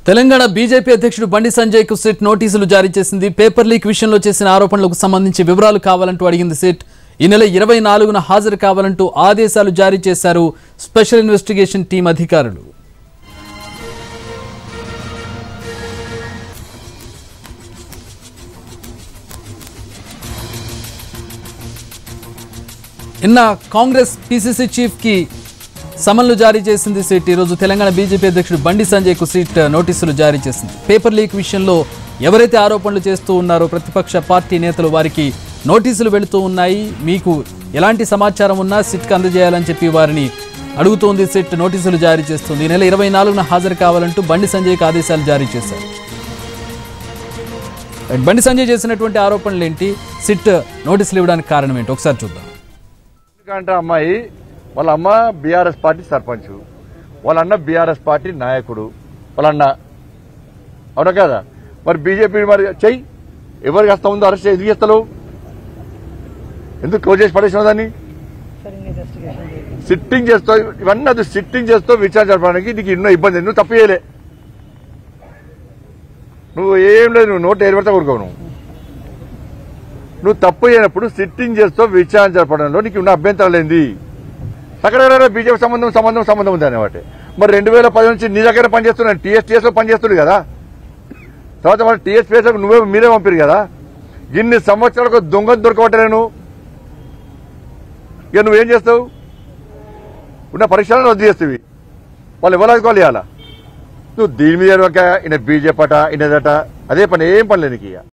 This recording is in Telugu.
తెలంగాణ బీజేపీ అధ్యక్షుడు బండి సంజయ్ కు సిట్ నోటీసులు జారీ చేసింది పేపర్ లీక్ విషయంలో చేసిన ఆరోపణలకు సంబంధించి వివరాలు కావాలంటూ అడిగింది సిట్ ఈ నెల ఇరవై నాలుగున హాజరు కావాలంటూ ఆదేశాలు జారీ చేశారు స్పెషల్ ఇన్వెస్టిగేషన్ టీం అధికారులు నిన్న కాంగ్రెస్ పిసిసి చీఫ్ కి సమన్లు జారీ చేసింది సిట్ ఈరోజు తెలంగాణ బీజేపీ అధ్యక్షుడు బండి సంజయ్ కు సీట్ నోటీసులు జారీ చేసింది పేపర్ లీక్ విషయంలో ఎవరైతే ఆరోపణలు చేస్తూ ఉన్నారో ప్రతిపక్ష పార్టీ నేతలు వారికి నోటీసులు వెళుతూ ఉన్నాయి మీకు ఎలాంటి సమాచారం ఉన్నా సిట్కి అందజేయాలని చెప్పి వారిని అడుగుతోంది సిట్ నోటీసులు జారీ చేస్తుంది ఈ నెల ఇరవై నాలుగున హాజరు కావాలంటూ బండి సంజయ్కి ఆదేశాలు జారీ చేశారు బండి సంజయ్ చేసినటువంటి ఆరోపణలు ఏంటి సిట్ నోటీసులు ఇవ్వడానికి కారణం ఏంటి ఒకసారి చూద్దాం ఎందుకంటే అమ్మాయి వాళ్ళ అమ్మ బీఆర్ఎస్ పార్టీ సర్పంచ్ వాళ్ళ అన్న బీఆర్ఎస్ పార్టీ నాయకుడు వాళ్ళ అన్న అవునా కదా మరి బీజేపీ మరి చెయ్యి ఎవరికి వస్తా ఉందో అరెస్ట్ ఎందుకు చేస్తావు ఎందుకు క్లోజ్ చేసి పడేసినావు దాన్ని సిట్టింగ్ చేస్తావు ఇవన్నీ అది సిట్టింగ్ చేస్తూ విచారణ జరపడానికి నీకు ఎన్నో ఇబ్బంది నువ్వు తప్పు చేయలే నువ్వు ఏం లేదు నువ్వు నోట్ ఏర్పడితే కోరుకోవు నువ్వు నువ్వు తప్పు చేయనప్పుడు సిట్టింగ్ చేస్తూ విచారణ జరపడంలో నీకు ఉన్న అభ్యంతరాలు ఏంది అక్కడ బీజేపీ సంబంధం సంబంధం సంబంధం ఉంది అనేవాటి మరి రెండు వేల పది నుంచి నీ దగ్గర పనిచేస్తున్నాను టీఎస్టీఎస్ లో పనిచేస్తుంది కదా తర్వాత మరి టీఎస్పీఎస్ నువ్వే మీరే పంపారు కదా ఇన్ని సంవత్సరాలకు దొంగ దొరకబట్టలేను ఇక నువ్వేం చేస్తావు ఉన్న పరీక్షలను రద్దు చేస్తావి వాళ్ళు ఎవరు ఆదుకోవాలి ఇవాళ నువ్వు దీని మీద ఒక ఈయన బీజేపీ అట ఈయనదట అదే పని ఏం పని లేదు నీకు ఇక